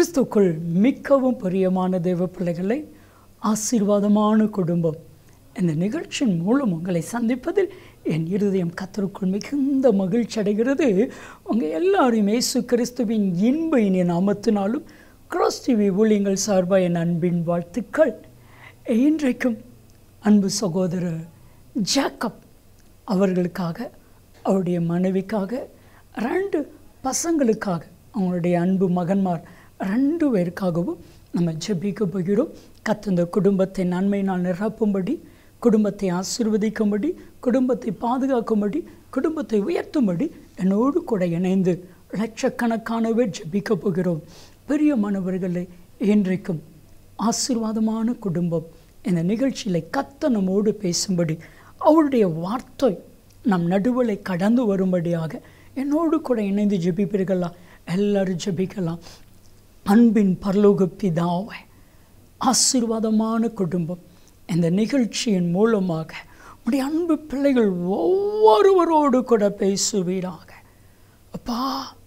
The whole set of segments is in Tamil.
கிறிஸ்துக்குள் மிக்கவும் பிரியமான தேவ பிள்ளைகளை ஆசீர்வாதமான குடும்பம் இந்த நிகழ்ச்சியின் மூலம் உங்களை சந்திப்பதில் என் இருதயம் கத்தருக்குள் மிகுந்த மகிழ்ச்சி அடைகிறது உங்கள் எல்லாரையும் இயேசு கிறிஸ்துவின் இன்ப இனிய நாமத்தினாலும் கிராஸ் டிவி ஊழியங்கள் சார்பாக என் அன்பின் வாழ்த்துக்கள் இன்றைக்கும் அன்பு சகோதரர் ஜேக்கப் அவர்களுக்காக அவருடைய மனைவிக்காக ரெண்டு பசங்களுக்காக அவங்களுடைய அன்பு மகன்மார் ரெண்டு பேருக்காகவும் நம்ம ஜெபிக்க போகிறோம் கத்தந்த குடும்பத்தை நன்மையினால் நிரப்பும்படி குடும்பத்தை ஆசீர்வதிக்கும்படி குடும்பத்தை பாதுகாக்கும்படி குடும்பத்தை உயர்த்தும்படி என்னோடு கூட இணைந்து லட்சக்கணக்கான பேர் ஜெபிக்க போகிறோம் பெரிய மாணவர்களை இன்றைக்கும் ஆசீர்வாதமான குடும்பம் இந்த நிகழ்ச்சியில் கத்த நம்மோடு பேசும்படி அவருடைய வார்த்தை நம் நடுவலை கடந்து வரும்படியாக என்னோடு கூட இணைந்து ஜெபிப்பீர்களா எல்லாரும் ஜெபிக்கலாம் அன்பின் பரலோக பிதாவை ஆசீர்வாதமான குடும்பம் இந்த நிகழ்ச்சியின் மூலமாக உடைய அன்பு பிள்ளைகள் ஒவ்வொருவரோடு கூட பேசுவீராக அப்பா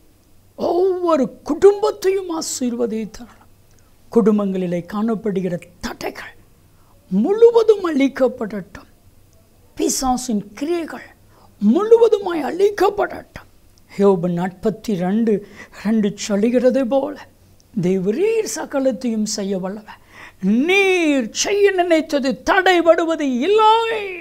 ஒவ்வொரு குடும்பத்தையும் ஆசீர்வதித்தரலாம் குடும்பங்களிலே காணப்படுகிற தடைகள் முழுவதும் அழிக்கப்படட்டும் பிசாசின் கிரியைகள் முழுவதுமாய் அழிக்கப்படட்டும் யோபு நாற்பத்தி ரெண்டு ரெண்டு சொல்லுகிறது போல தேவரீர் சகலத்தையும் செய்ய வல்லவ நீர் செய்ய நினைத்தது தடைபடுவது இல்லை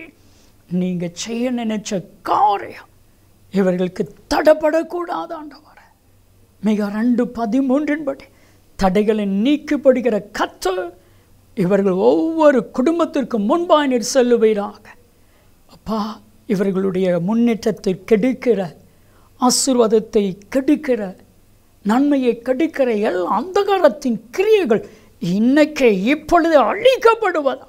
நீங்க செய்ய நினைச்ச காரியம் இவர்களுக்கு தடைப்படக்கூடாது ஆண்டவர் மிக ரெண்டு பதிமூன்றின்படி தடைகளை நீக்கப்படுகிற கத்து இவர்கள் ஒவ்வொரு குடும்பத்திற்கும் முன்பாக நீர் செல்லுவீராக அப்பா இவர்களுடைய முன்னேற்றத்தை கெடுக்கிற ஆசீர்வாதத்தை கெடுக்கிற நன்மையை கெடுக்கிற எல்லா அந்தகாரத்தின் கிரியைகள் இன்னைக்கே இப்பொழுது அழிக்கப்படுவதாக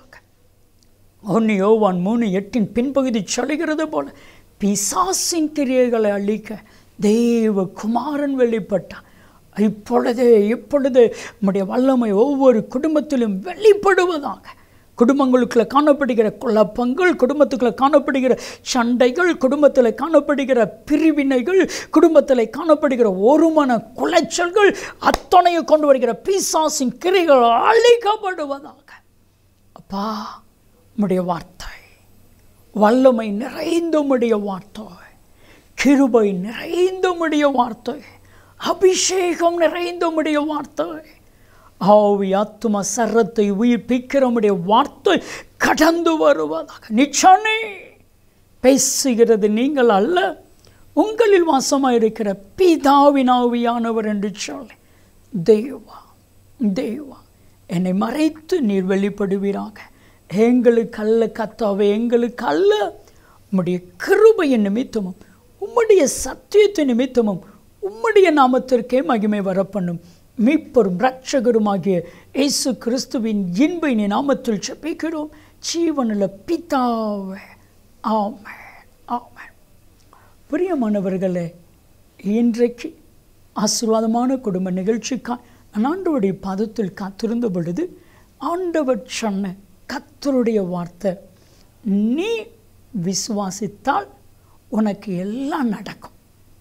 ஒன்று யோவான் மூணு எட்டின் பின்பகுதி சொல்கிறது போல பிசாசின் கிரியைகளை அழிக்க தெய்வ குமாரன் வெளிப்பட்டான் இப்பொழுதே இப்பொழுது நம்முடைய வல்லமை ஒவ்வொரு குடும்பத்திலும் வெளிப்படுவதாக குடும்பங்களுக்குள்ள காணப்படுகிற குழப்பங்கள் குடும்பத்துக்குள்ள காணப்படுகிற சண்டைகள் குடும்பத்தில் காணப்படுகிற பிரிவினைகள் குடும்பத்தில் காணப்படுகிற ஒருமன குலைச்சல்கள் அத்தனையும் கொண்டு வருகிற பிசாசின் கிரைகள் அழிக்கப்படுவதாக அப்பா உம்முடைய வார்த்தை வல்லமை நிறைந்த உம்முடைய வார்த்தை கிருபை நிறைந்த உம்முடைய வார்த்தை அபிஷேகம் நிறைந்த உம்முடைய வார்த்தை ஆவி ஆத்தும சரத்தை உயிர்ப்பிக்கிறமுடைய வார்த்தை கடந்து வருவதாக நிச்சனே பேசுகிறது நீங்கள் அல்ல உங்களில் வாசமாக இருக்கிற பிதாவின் ஆவியானவர் என்று சொல்லி தெய்வா தெய்வா என்னை மறைத்து நீர் வெளிப்படுவீராக எங்களுக்கு அல்ல கத்தாவே எங்களுக்கு அல்ல உம்முடைய கிருபையின் நிமித்தமும் உம்முடைய சத்தியத்தின் நிமித்தமும் உம்முடைய நாமத்திற்கே மகிமை வரப்பண்ணும் மீட்பரும் ரட்சகருமாகிய இயேசு கிறிஸ்துவின் இன்பையின் நாமத்தில் செப்பிக்கிறோம் ஜீவனில் பிதாவே ஆமே ஆமே பிரியமானவர்களே இன்றைக்கு ஆசீர்வாதமான குடும்ப நிகழ்ச்சிக்காய் நான் ஆண்டவருடைய பாதத்தில் காத்திருந்த பொழுது ஆண்டவர் சொன்ன கத்தருடைய வார்த்தை நீ விசுவாசித்தால் உனக்கு எல்லாம் நடக்கும்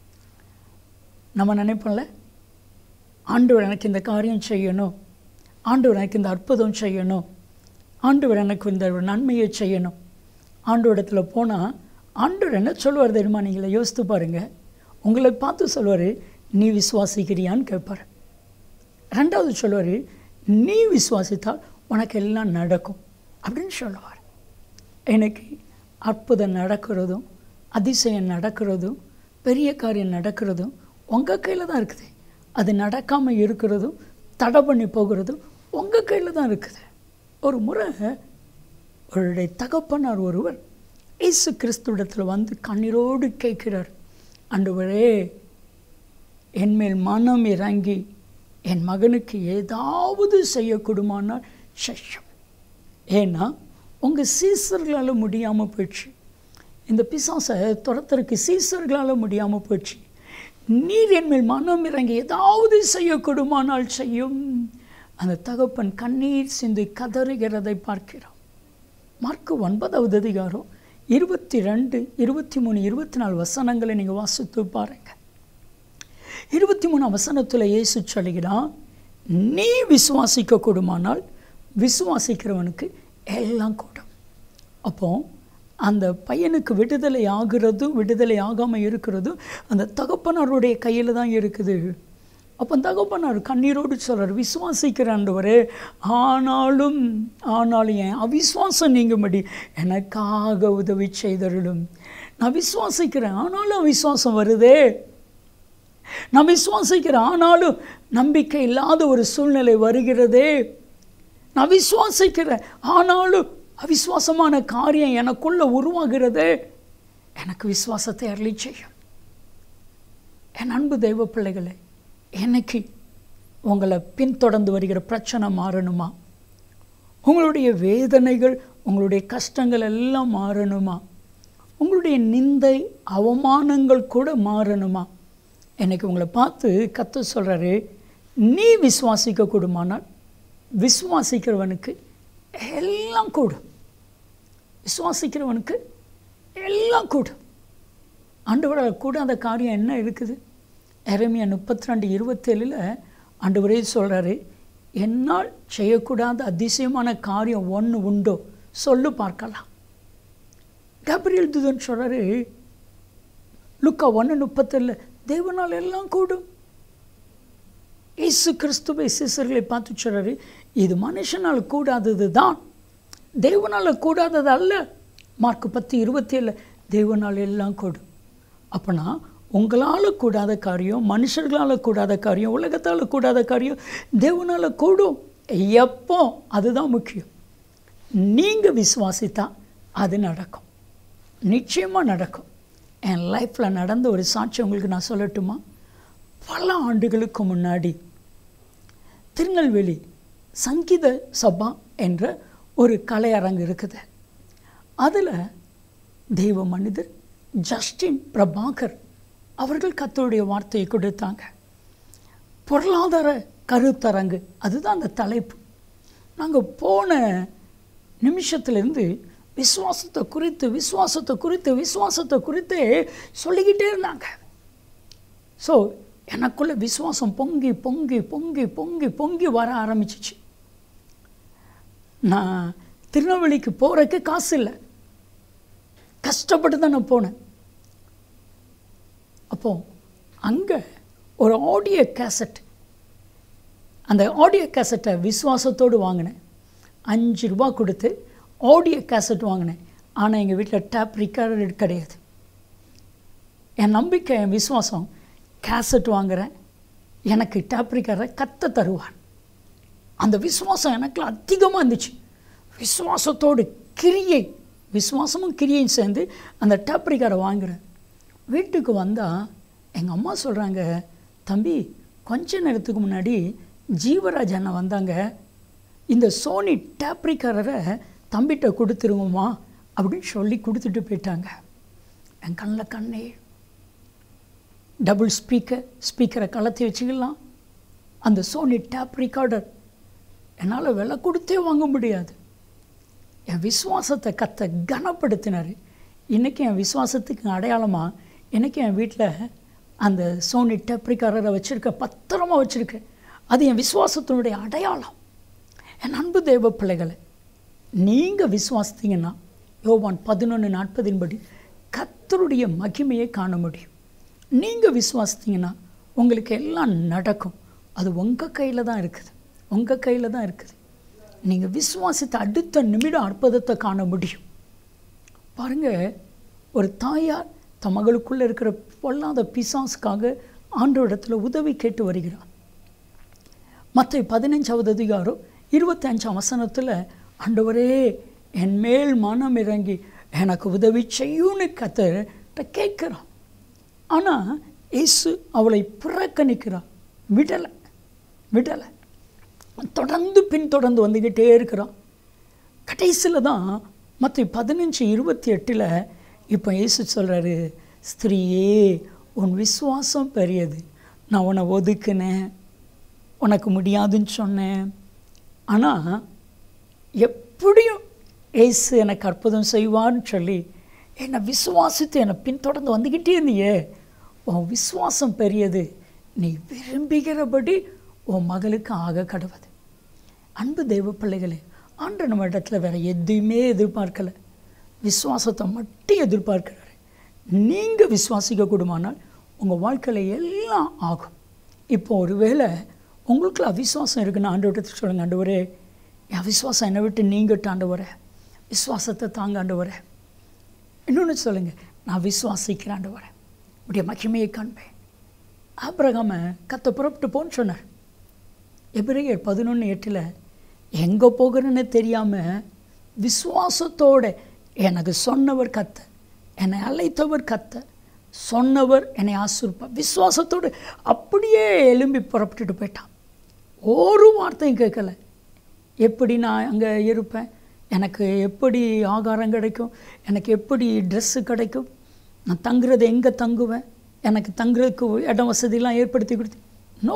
நம்ம நினைப்போம்ல ஆண்டவர் எனக்கு இந்த காரியம் செய்யணும் ஆண்டவர் எனக்கு இந்த அற்புதம் செய்யணும் ஆண்டவர் எனக்கு இந்த நன்மையை செய்யணும் ஆண்டவரிடத்தில் போனால் ஆண்டவர் என்ன சொல்லுவார் தெரியுமா நீங்களே யோசித்து பாருங்கள் உங்களை பார்த்து சொல்லுவார் நீ விசுவாசிக்கிறியான்னு கேட்பார் ரெண்டாவது சொல்லுவார் நீ விசுவாசித்தால் உனக்கு எல்லாம் நடக்கும் அப்படின்னு சொல்லுவார் எனக்கு அற்புதம் நடக்கிறதும் அதிசயம் நடக்கிறதும் பெரிய காரியம் நடக்கிறதும் உங்கள் கையில் தான் இருக்குது அது நடக்காமல் இருக்கிறதும் தடை பண்ணி போகிறதும் உங்கள் கையில் தான் இருக்குது ஒரு முறை அவருடைய தகப்பனார் ஒருவர் இயேசு கிறிஸ்துவிடத்தில் வந்து கண்ணீரோடு கேட்கிறார் அன்றுவரே என்மேல் மனம் இறங்கி என் மகனுக்கு ஏதாவது செய்யக்கூடுமானால் செய்யும் ஏன்னா உங்கள் சீசர்களால் முடியாமல் போயிடுச்சு இந்த பிசாசை துரத்துறதுக்கு சீசர்களால் முடியாமல் போயிடுச்சு நீர் என் மேல் மனம் இறங்கி ஏதாவது செய்யக்கூடுமானால் செய்யும் அந்த தகப்பன் கண்ணீர் சிந்து கதறுகிறதை பார்க்கிறோம் மார்க்கு ஒன்பதாவது அதிகாரம் இருபத்தி ரெண்டு இருபத்தி மூணு இருபத்தி நாலு வசனங்களை நீங்கள் வாசித்து பாருங்கள் இருபத்தி மூணு வசனத்தில் இயேசு சொல்கிறான் நீ விசுவாசிக்க கூடுமானால் விசுவாசிக்கிறவனுக்கு எல்லாம் கூடும் அப்போ அந்த பையனுக்கு விடுதலை ஆகிறதும் விடுதலை ஆகாமல் இருக்கிறதும் அந்த தகப்பனாருடைய கையில் தான் இருக்குது அப்போ தகப்பனார் கண்ணீரோடு சொல்கிறார் விசுவாசிக்கிறாண்டவரே ஆனாலும் ஆனாலும் என் அவிசுவாசம் நீங்கும்படி எனக்காக உதவி செய்தருளும் நான் விசுவாசிக்கிறேன் ஆனாலும் அவிசுவாசம் வருதே நான் விசுவாசிக்கிறேன் ஆனாலும் நம்பிக்கை இல்லாத ஒரு சூழ்நிலை வருகிறதே நான் விசுவாசிக்கிறேன் ஆனாலும் அவிசுவாசமான காரியம் எனக்குள்ள உருவாகிறது எனக்கு விசுவாசத்தை அருளி செய்யும் என் அன்பு தெய்வ பிள்ளைகளே என்னைக்கு உங்களை பின்தொடர்ந்து வருகிற பிரச்சனை மாறணுமா உங்களுடைய வேதனைகள் உங்களுடைய கஷ்டங்கள் எல்லாம் மாறணுமா உங்களுடைய நிந்தை அவமானங்கள் கூட மாறணுமா என்னைக்கு உங்களை பார்த்து கத்த சொல்கிறாரு நீ விசுவாசிக்க கூடுமானால் விசுவாசிக்கிறவனுக்கு எல்லாம் கூடும் விசுவாசிக்கிறவனுக்கு எல்லாம் கூடும் ஆண்டவரால் கூடாத காரியம் என்ன இருக்குது எரமியா முப்பத்தி ரெண்டு இருபத்தேழில் ஆண்டவரே சொல்கிறாரு என்னால் செய்யக்கூடாத அதிசயமான காரியம் ஒன்று உண்டோ சொல்லு பார்க்கலாம் கபிரியல் துதன் சொல்கிறாரு லுக்கா ஒன்று முப்பத்தேழில் தேவனால் எல்லாம் கூடும் இயேசு கிறிஸ்துவை சிசர்களை பார்த்து சொல்கிறாரு இது மனுஷனால் கூடாதது தான் தேவனால் கூடாதது அல்ல மார்க் பத்து இருபத்தி ஏழு தேவனால் எல்லாம் கூடும் அப்போனா உங்களால் கூடாத காரியம் மனுஷர்களால் கூடாத காரியம் உலகத்தால் கூடாத காரியம் தேவனால் கூடும் எப்போ அதுதான் முக்கியம் நீங்கள் விசுவாசித்தா அது நடக்கும் நிச்சயமாக நடக்கும் என் லைஃப்பில் நடந்த ஒரு சாட்சி உங்களுக்கு நான் சொல்லட்டுமா பல ஆண்டுகளுக்கு முன்னாடி திருநெல்வேலி சங்கீத சபா என்ற ஒரு கலையரங்கு இருக்குது அதில் தெய்வ மனிதர் ஜஸ்டின் பிரபாகர் அவர்கள் கத்தருடைய வார்த்தையை கொடுத்தாங்க பொருளாதார கருத்தரங்கு அதுதான் அந்த தலைப்பு நாங்கள் போன நிமிஷத்துலேருந்து விசுவாசத்தை குறித்து விசுவாசத்தை குறித்து விசுவாசத்தை குறித்து சொல்லிக்கிட்டே இருந்தாங்க ஸோ எனக்குள்ள விசுவாசம் பொங்கி பொங்கி பொங்கி பொங்கி பொங்கி வர ஆரம்பிச்சிச்சு நான் திருநெல்வேலிக்கு போகிறக்கு காசு இல்லை கஷ்டப்பட்டு தான் நான் போனேன் அப்போ அங்கே ஒரு ஆடியோ கேசட் அந்த ஆடியோ கேசட்டை விசுவாசத்தோடு வாங்கினேன் அஞ்சு ரூபா கொடுத்து ஆடியோ கேசட் வாங்கினேன் ஆனால் எங்கள் வீட்டில் டேப் ரிக்கார்டு கிடையாது என் நம்பிக்கை என் விசுவாசம் கேசட் வாங்குகிறேன் எனக்கு டேப் ரிக்கார்டை கத்த தருவார் அந்த விசுவாசம் எனக்கு அதிகமாக இருந்துச்சு விசுவாசத்தோடு கிரியை விசுவாசமும் கிரியையும் சேர்ந்து அந்த டேப் ரிக்கார்டை வாங்குகிறேன் வீட்டுக்கு வந்தால் எங்கள் அம்மா சொல்கிறாங்க தம்பி கொஞ்ச நேரத்துக்கு முன்னாடி ஜீவராஜ் அண்ணன் வந்தாங்க இந்த சோனி டேப் ரிக்கார்டரை தம்பிகிட்ட கொடுத்துருங்கம்மா அப்படின்னு சொல்லி கொடுத்துட்டு போயிட்டாங்க என் கண்ணில் கண்ணே டபுள் ஸ்பீக்கர் ஸ்பீக்கரை கலத்தி வச்சுக்கலாம் அந்த சோனி டேப் ரிகார்டர் என்னால் விலை கொடுத்தே வாங்க முடியாது என் விசுவாசத்தை கத்த கனப்படுத்தினார் இன்றைக்கி என் விசுவாசத்துக்கு அடையாளமாக இன்றைக்கி என் வீட்டில் அந்த சோனி டேப் ரிகார்டரை வச்சுருக்கேன் பத்திரமா வச்சுருக்கேன் அது என் விசுவாசத்தினுடைய அடையாளம் என் அன்பு தெய்வ பிள்ளைகளை நீங்கள் விசுவாசித்தீங்கன்னா யோவான் பதினொன்று நாற்பதின்படி கத்தருடைய மகிமையை காண முடியும் நீங்கள் விசுவாசித்தீங்கன்னா உங்களுக்கு எல்லாம் நடக்கும் அது உங்கள் கையில் தான் இருக்குது உங்கள் கையில் தான் இருக்குது நீங்கள் விசுவாசித்த அடுத்த நிமிடம் அற்புதத்தை காண முடியும் பாருங்கள் ஒரு தாயார் தன் மகளுக்குள்ளே இருக்கிற பொல்லாத பிசாசுக்காக ஆண்டவரிடத்தில் உதவி கேட்டு வருகிறார் மற்ற பதினஞ்சாவது அதிகாரம் இருபத்தஞ்சாம் வசனத்தில் ஆண்டவரே என் மேல் மனம் இறங்கி எனக்கு உதவி செய்யும்னு கத்த கேட்குறான் ஆனால் இயேசு அவளை புறக்கணிக்கிறான் விடலை விடலை தொடர்ந்து பின்தொடர்ந்து வந்துக்கிட்டே இருக்கிறான் கடைசியில் தான் மற்ற பதினஞ்சு இருபத்தி எட்டில் இப்போ இயேசு சொல்கிறாரு ஸ்திரீயே உன் விசுவாசம் பெரியது நான் உன்னை ஒதுக்குனேன் உனக்கு முடியாதுன்னு சொன்னேன் ஆனால் எப்படியும் ஏசு எனக்கு அற்புதம் செய்வான்னு சொல்லி என்னை விசுவாசித்து என்னை பின்தொடர்ந்து வந்துக்கிட்டே இருந்தியே உன் விசுவாசம் பெரியது நீ விரும்புகிறபடி உன் மகளுக்கு ஆக கடவுது அன்பு தெய்வ பிள்ளைகளே ஆண்டு நம்ம இடத்துல வேற எதுவுமே எதிர்பார்க்கல விசுவாசத்தை மட்டும் எதிர்பார்க்கிறாரு நீங்கள் விசுவாசிக்க கூடுமானால் உங்கள் வாழ்க்கையில் எல்லாம் ஆகும் இப்போ ஒருவேளை உங்களுக்குள்ள அவிசுவாசம் இருக்குன்னு ஆண்டவர்கிட்ட சொல்லுங்க ஆண்டவரே என் விசுவாசம் என்னை விட்டு நீங்கட்டு ஆண்டவரே விசுவாசத்தை தாங்க ஆண்டவரே இன்னொன்று சொல்லுங்கள் நான் விசுவாசிக்கிறேன் ஆண்டவரே உடைய மகிமையை காண்பேன் ஆபிரகாம கத்த புறப்பட்டு போன்னு சொன்னார் எபிரேயர் பதினொன்று எட்டில் எங்கே போகிறேன்னு தெரியாமல் விசுவாசத்தோட எனக்கு சொன்னவர் கத்த என்னை அழைத்தவர் கத்த சொன்னவர் என்னை ஆசிர்ப்பார் விசுவாசத்தோடு அப்படியே எலும்பி புறப்பட்டுட்டு போயிட்டான் ஒரு வார்த்தையும் கேட்கல எப்படி நான் அங்கே இருப்பேன் எனக்கு எப்படி ஆகாரம் கிடைக்கும் எனக்கு எப்படி ட்ரெஸ்ஸு கிடைக்கும் நான் தங்குறது எங்கே தங்குவேன் எனக்கு தங்குறதுக்கு இடம் வசதியெல்லாம் ஏற்படுத்தி கொடுத்து நோ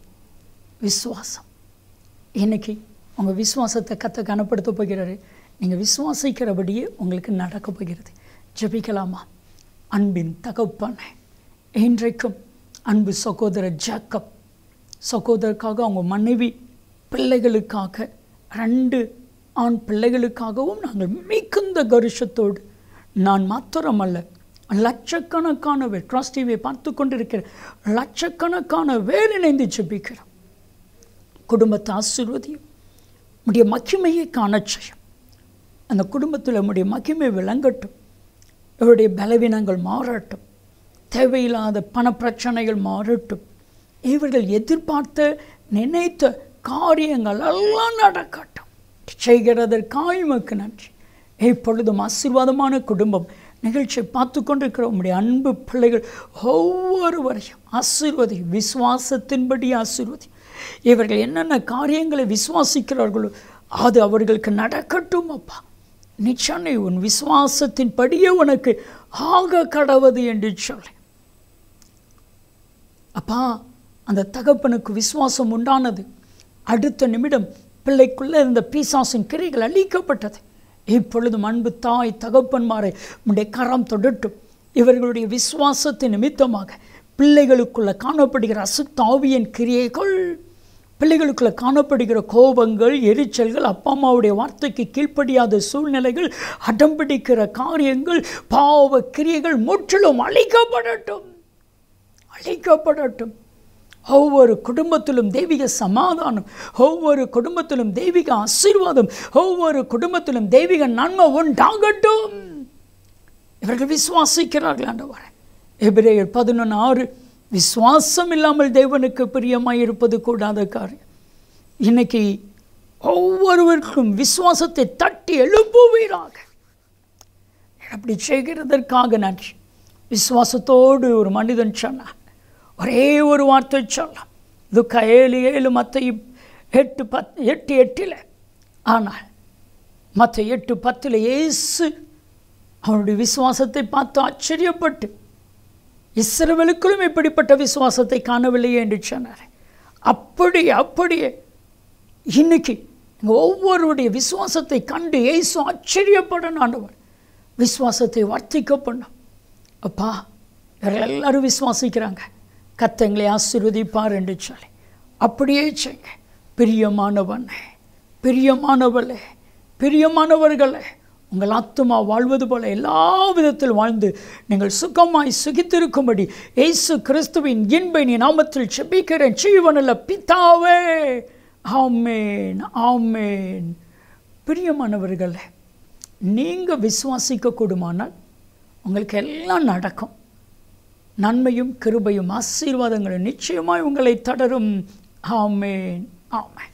விசுவாசம் இன்னைக்கு உங்கள் விசுவாசத்தை கத்த கனப்படுத்த போகிறாரு நீங்கள் விசுவாசிக்கிறபடியே உங்களுக்கு நடக்க போகிறது ஜெபிக்கலாமா அன்பின் தகப்பனே இன்றைக்கும் அன்பு சகோதரர் ஜாக்கப் சகோதரருக்காக அவங்க மனைவி பிள்ளைகளுக்காக ரெண்டு ஆண் பிள்ளைகளுக்காகவும் நாங்கள் மிகுந்த கருஷத்தோடு நான் மாத்திரமல்ல லட்சக்கணக்கான பேர் கிராஸ் டிவியை பார்த்து கொண்டிருக்கிற லட்சக்கணக்கான பேர் இணைந்து ஜெபிக்கிறோம் குடும்பத்தை ஆசீர்வதியும் உடைய மகிமையை காணச் செய்யும் அந்த குடும்பத்தில் உம்முடைய மகிமை விளங்கட்டும் இவருடைய பலவீனங்கள் மாறட்டும் தேவையில்லாத பண பிரச்சனைகள் மாறட்டும் இவர்கள் எதிர்பார்த்த நினைத்த காரியங்கள் எல்லாம் நடக்கட்டும் செய்கிறதற்காக உமக்கு நன்றி இப்பொழுதும் ஆசீர்வாதமான குடும்பம் நிகழ்ச்சியை பார்த்து கொண்டிருக்கிற உம்முடைய அன்பு பிள்ளைகள் ஒவ்வொருவரையும் ஆசீர்வதி விசுவாசத்தின்படி ஆசீர்வதி இவர்கள் என்னென்ன காரியங்களை விசுவாசிக்கிறார்களோ அது அவர்களுக்கு நடக்கட்டும் அப்பா நிச்சயம் உன் விசுவாசத்தின்படியே உனக்கு ஆக கடவது என்று சொல்லி அப்பா அந்த தகப்பனுக்கு விசுவாசம் உண்டானது அடுத்த நிமிடம் பிள்ளைக்குள்ளே இருந்த பீசாசின் கிரைகள் அழிக்கப்பட்டது இப்பொழுதும் அன்பு தாய் தகப்பன்மாரை உடைய கரம் தொடட்டும் இவர்களுடைய விசுவாசத்தின் நிமித்தமாக பிள்ளைகளுக்குள்ள காணப்படுகிற அசுத்தாவியின் கிரியைகள் பிள்ளைகளுக்குள்ள காணப்படுகிற கோபங்கள் எரிச்சல்கள் அப்பா அம்மாவுடைய வார்த்தைக்கு கீழ்ப்படியாத சூழ்நிலைகள் அடம்பிடிக்கிற காரியங்கள் பாவ கிரியைகள் முற்றிலும் அழிக்கப்படட்டும் அழிக்கப்படட்டும் ஒவ்வொரு குடும்பத்திலும் தெய்வீக சமாதானம் ஒவ்வொரு குடும்பத்திலும் தெய்வீக ஆசீர்வாதம் ஒவ்வொரு குடும்பத்திலும் தெய்வீக நன்மை உண்டாகட்டும் இவர்கள் விசுவாசிக்கிறார்கள் ஆண்டவர் எபிரேயர் பதினொன்று ஆறு விசுவாசம் இல்லாமல் தேவனுக்கு பிரியமாய் இருப்பது கூடாத காரியம் இன்னைக்கு ஒவ்வொருவருக்கும் விசுவாசத்தை தட்டி எழுப்புவீராக அப்படி செய்கிறதற்காக நன்றி விசுவாசத்தோடு ஒரு மனிதன் சொன்னான் ஒரே ஒரு வார்த்தை சொல்லலாம் துக்க ஏழு ஏழு மற்ற எட்டு பத் எட்டு எட்டில் ஆனால் மற்ற எட்டு பத்தில் இயேசு அவனுடைய விசுவாசத்தை பார்த்து ஆச்சரியப்பட்டு இஸ்ரவேலுக்குள்ளும் இப்படிப்பட்ட விசுவாசத்தை காணவில்லையே என்று சொன்னார் அப்படி அப்படியே இன்னைக்கு இங்கே ஒவ்வொருடைய விசுவாசத்தை கண்டு இயேசு ஆச்சரியப்படணும் ஆண்டவர் விசுவாசத்தை வர்த்திக்க பண்ணும் அப்பா இவர்கள் எல்லாரும் விசுவாசிக்கிறாங்க கத்தங்களை ஆசீர்வதிப்பார் என்று சொல்லி அப்படியே செய்யுங்க பிரியமானவனே பிரியமானவளே பிரியமானவர்களே உங்கள் ஆத்துமா வாழ்வது போல எல்லா விதத்தில் வாழ்ந்து நீங்கள் சுகமாய் சுகித்திருக்கும்படி இயேசு கிறிஸ்துவின் இன்பை நீ நாமத்தில் செபிக்கிறேன் ஜீவனில் பிதாவே ஆமேன் ஆமேன் பிரியமானவர்களே நீங்கள் விசுவாசிக்க கூடுமானால் உங்களுக்கு எல்லாம் நடக்கும் நன்மையும் கிருபையும் ஆசீர்வாதங்களும் நிச்சயமாய் உங்களை தொடரும் ஆமேன் ஆமேன்